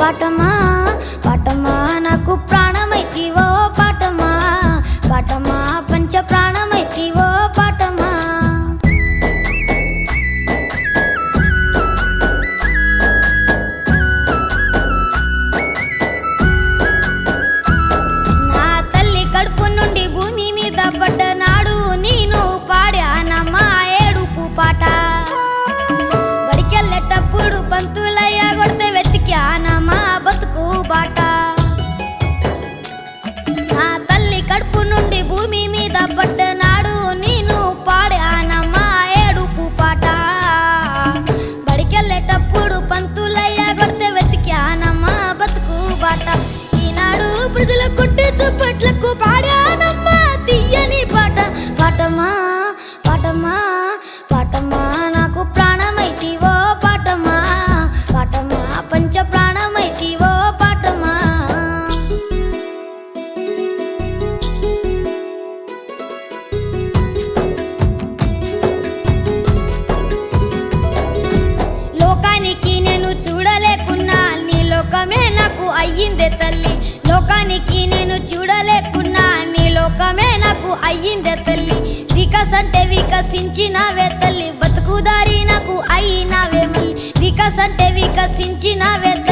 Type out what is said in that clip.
పాటమా పాటమా నాకు ప్రాణమైతివో పాటమా పాటమా పంచ ప్రాణమైతివో పాటమా నా తల్లి కడుపు నుండి భూమి మీద పడ్డ నాడు నేను పాడానమ్మా ఏడుపు పాట బడికెళ్ళేటప్పుడు పంతులయ్య కొడితే వెతికానమ్మా బతుకు బాట నా తల్లి కడుపు నుండి భూమి మీద పడ్డ నాడు నేను పాడానమ్మా ఏడుపు పాట బడికెళ్ళేటప్పుడు పంతులయ్య కొడితే వెతికానమ్మా బతుకు బాట ఈనాడు ప్రజల కొట్టి చుప్పట్లకు పాడానమ్మా తీయని పాట పాటమా పాటమా పాటమా నాకు ప్రాణమైతివో పాటమా పాటమా పంచ ప్రాణమైతివో పాటమా లోకానికి నేను చూడలేకున్నా నీ లోకమే నాకు అయ్యిందే తల్లి లోకానికి నేను చూడలేకున్నా నీ లోకమే నాకు అయ్యిందే తల్లి వికాస్ అంటే వికసించినవే తల్లి బతుకుదారి నాకు అయినవే మళ్ళీ వికాస్ అంటే వికసించినవే